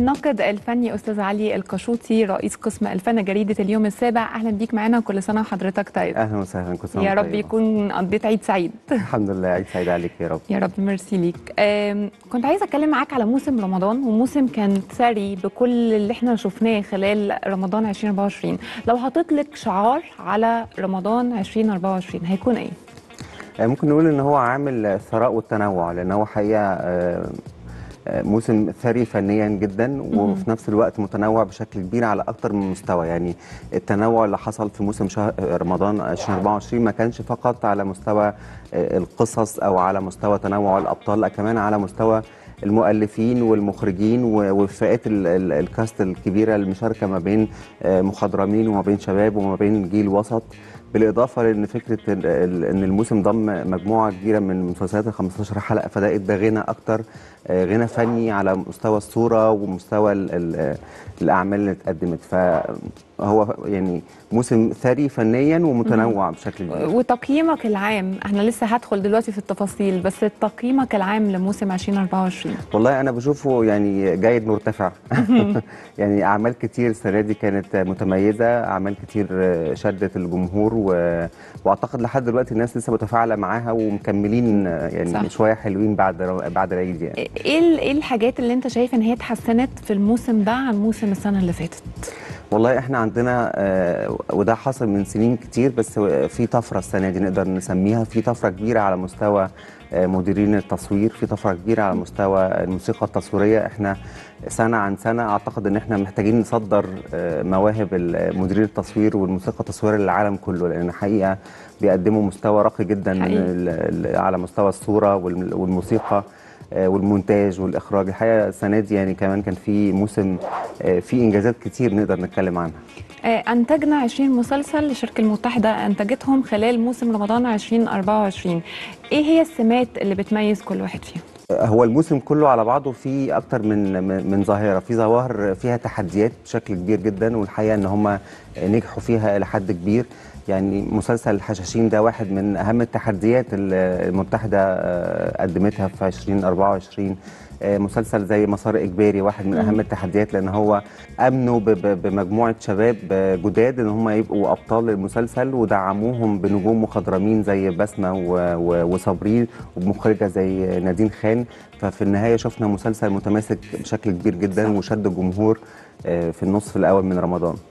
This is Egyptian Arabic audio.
الناقد الفني استاذ علي القشوطي رئيس قسم الفن جريده اليوم السابع اهلا بيك معانا كل سنه وحضرتك طيب اهلا وسهلا كل سنه يا رب طيبة. يكون قضيت عيد سعيد الحمد لله عيد سعيد عليك يا رب يا رب ميرسي ليك آم، كنت عايزه اتكلم معاك على موسم رمضان وموسم كان ثري بكل اللي احنا شفناه خلال رمضان 2024 لو حطيت لك شعار على رمضان 2024 هيكون ايه آه، ممكن نقول ان هو عامل الثراء والتنوع لان هو حقيقه آه، آه، موسم ثري فنيا جدا وفي نفس الوقت متنوع بشكل كبير على اكتر من مستوى يعني التنوع اللي حصل في موسم شهر رمضان 2024 ما كانش فقط على مستوى آه، القصص او على مستوى تنوع الابطال لا كمان على مستوى المؤلفين والمخرجين و- وفئات ال- ال- الكاست الكبيره المشاركه ما بين آه، مخضرمين وما بين شباب وما بين جيل وسط بالاضافه لان فكره ال- ال- ان الموسم ضم مجموعه كبيره من مسلسلات ال 15 حلقه فده ادى غنى اكتر آه، غنى فني على مستوى الصوره ومستوى ال- ال- الاعمال اللي اتقدمت فهو يعني موسم ثري فنيا ومتنوع بشكل كبير وتقييمك العام احنا لسه هدخل دلوقتي في التفاصيل بس تقييمك العام لموسم 2024 والله انا بشوفه يعني جيد مرتفع يعني اعمال كتير السنه دي كانت متميزه اعمال كتير شدت الجمهور و... واعتقد لحد دلوقتي الناس لسه متفاعله معاها ومكملين يعني صح. صح. شويه حلوين بعد بعد العيد يعني ايه ال- ايه الحاجات اللي انت شايف ان هي اتحسنت في الموسم ده عن موسم السنه اللي فاتت والله احنا عندنا آه، وده حصل من سنين كتير بس في طفره السنه دي نقدر نسميها في طفره كبيره على مستوى آه، مديرين التصوير في طفره كبيره على مستوى الموسيقى التصويريه احنا سنه عن سنه اعتقد ان احنا محتاجين نصدر آه، مواهب ال- مديرين التصوير والموسيقى التصويريه للعالم كله لان حقيقه بيقدموا مستوى راقي جدا من حقيقي. ال- ال- على مستوى الصوره والم- والموسيقى آه، والمونتاج والاخراج الحقيقه السنه دي يعني كمان كان في موسم آه، فيه انجازات كتير نقدر نتكلم عنها آه، انتجنا 20 مسلسل الشركه المتحده انتجتهم خلال موسم رمضان 2024 ايه هي السمات اللي بتميز كل واحد فيهم هو الموسم كله على بعضه فيه اكتر من من من ظاهره في ظواهر فيها تحديات بشكل كبير جدا والحقيقه ان هم نجحوا فيها الى حد كبير يعني مسلسل الحشاشين ده واحد من اهم التحديات اللي المتحده آه، قدمتها في 2024 آه، مسلسل زي مسار اجباري واحد من اهم التحديات لان هو امنوا ب- ب- بمجموعه شباب آه، جداد ان هم يبقوا ابطال المسلسل ودعموهم بنجوم مخضرمين زي بسمه و- و- وصابرين ومخرجه زي نادين خان ففي النهايه شفنا مسلسل متماسك بشكل كبير جدا وشد الجمهور آه، في النصف الاول من رمضان